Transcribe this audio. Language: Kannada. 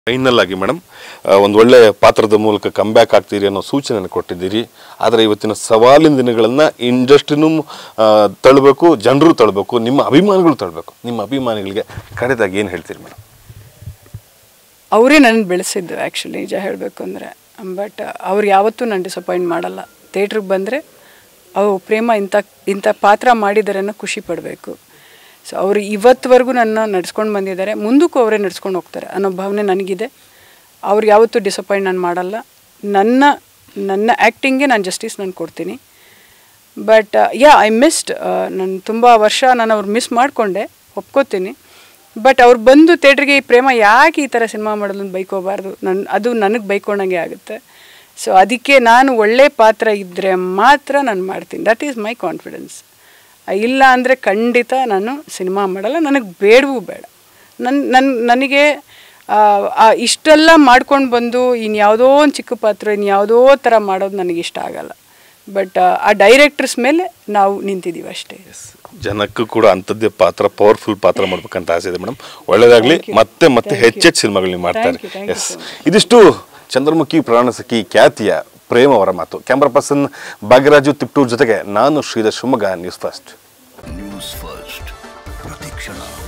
ಫೈನಲ್ ಆಗಿ ಮೇಡಮ್ ಒಂದು ಒಳ್ಳೆ ಪಾತ್ರದ ಮೂಲಕ ಕಂಬ್ಯಾಕ್ ಆಗ್ತೀರಿ ಅನ್ನೋ ಸೂಚನೆ ಕೊಟ್ಟಿದ್ದೀರಿ ಆದರೆ ಇವತ್ತಿನ ಸವಾಲಿನ ದಿನಗಳನ್ನು ಇಂಡಸ್ಟ್ರಿನೂ ತಳ್ಳಬೇಕು ಜನರು ತಳ್ಳಬೇಕು ನಿಮ್ಮ ಅಭಿಮಾನಿಗಳು ತಳ್ಳಬೇಕು ನಿಮ್ಮ ಅಭಿಮಾನಿಗಳಿಗೆ ಕಡೆದಾಗಿ ಏನು ಹೇಳ್ತೀರಿ ಮೇಡಮ್ ಅವರೇ ನನ್ನ ಬೆಳೆಸಿದ್ದು ಆ್ಯಕ್ಚುಲಿ ನಿಜ ಹೇಳಬೇಕು ಅಂದರೆ ಬಟ್ ಅವ್ರು ಯಾವತ್ತೂ ನಾನು ಡಿಸಪಾಯಿಂಟ್ ಮಾಡಲ್ಲ ಥಿಯೇಟ್ರಿಗೆ ಬಂದರೆ ಅವು ಪ್ರೇಮ ಇಂಥ ಇಂಥ ಪಾತ್ರ ಮಾಡಿದ್ದಾರೆ ಅನ್ನೋ ಖುಷಿ ಪಡಬೇಕು ಸೊ ಅವರು ಇವತ್ತುವರೆಗೂ ನನ್ನ ನಡ್ಸ್ಕೊಂಡು ಬಂದಿದ್ದಾರೆ ಮುಂದಕ್ಕೂ ಅವರೇ ನಡ್ಸ್ಕೊಂಡು ಹೋಗ್ತಾರೆ ಅನ್ನೋ ಭಾವನೆ ನನಗಿದೆ ಅವ್ರು ಯಾವತ್ತೂ ಡಿಸಪಾಯಿಂಟ್ ನಾನು ಮಾಡಲ್ಲ ನನ್ನ ನನ್ನ ಆ್ಯಕ್ಟಿಂಗ್ಗೆ ನಾನು ಜಸ್ಟಿಸ್ ನಾನು ಕೊಡ್ತೀನಿ ಬಟ್ ಯಾ ಐ ಮಿಸ್ಡ್ ನಾನು ತುಂಬ ವರ್ಷ ನಾನು ಅವ್ರು ಮಿಸ್ ಮಾಡಿಕೊಂಡೆ ಒಪ್ಕೋತೀನಿ ಬಟ್ ಅವ್ರು ಬಂದು ಥಿಯೇಟ್ರಿಗೆ ಈ ಪ್ರೇಮ ಯಾಕೆ ಈ ಥರ ಸಿನಿಮಾ ಮಾಡೋದು ಅಂತ ಬೈಕೋಬಾರ್ದು ನನ್ನ ಅದು ನನಗೆ ಬೈಕೊಂಡಂಗೆ ಆಗುತ್ತೆ ಸೊ ಅದಕ್ಕೆ ನಾನು ಒಳ್ಳೆ ಪಾತ್ರ ಇದ್ದರೆ ಮಾತ್ರ ನಾನು ಮಾಡ್ತೀನಿ ದಟ್ ಈಸ್ ಮೈ ಕಾನ್ಫಿಡೆನ್ಸ್ ಇಲ್ಲ ಅಂದರೆ ಖಂಡಿತ ನಾನು ಸಿನಿಮಾ ಮಾಡಲ್ಲ ನನಗೆ ಬೇಡವೂ ಬೇಡ ನನ್ನ ನನ್ನ ನನಗೆ ಆ, ಆ ಇಷ್ಟೆಲ್ಲ ಮಾಡ್ಕೊಂಡು ಬಂದು ಇನ್ಯಾವುದೋ ಒಂದು ಚಿಕ್ಕ ಪಾತ್ರ ಇನ್ಯಾವುದೋ ಥರ ಮಾಡೋದು ನನಗೆ ಇಷ್ಟ ಆಗಲ್ಲ ಬಟ್ ಆ ಡೈರೆಕ್ಟರ್ಸ್ ಮೇಲೆ ನಾವು ನಿಂತಿದ್ದೀವಿ ಅಷ್ಟೇ ಜನಕ್ಕೂ ಕೂಡ ಅಂಥದ್ದೇ ಪಾತ್ರ ಪವರ್ಫುಲ್ ಪಾತ್ರ ಮಾಡ್ಬೇಕಂತ ಆಸೆ ಇದೆ ಮೇಡಮ್ ಒಳ್ಳೇದಾಗಲಿ ಮತ್ತೆ ಮತ್ತೆ ಹೆಚ್ಚೆಚ್ಚು ಸಿನಿಮಾಗಳು ನೀವು ಮಾಡ್ತಾರೆ Thank you, thank you yes so much. ಇದಿಷ್ಟು ಚಂದ್ರಮುಖಿ ಪ್ರಾಣಸಖಿ ಖ್ಯಾತಿಯ ಪ್ರೇಮ ಅವರ ಮಾತು ಕ್ಯಾಮ್ರಾ ಪರ್ಸನ್ ಭಾಗ್ಯರಾಜು ತಿಪ್ಟೂರ್ ಜೊತೆಗೆ ನಾನು Sridhar Shivamogga news first news first ಪ್ರತಿಕ್ಷಣ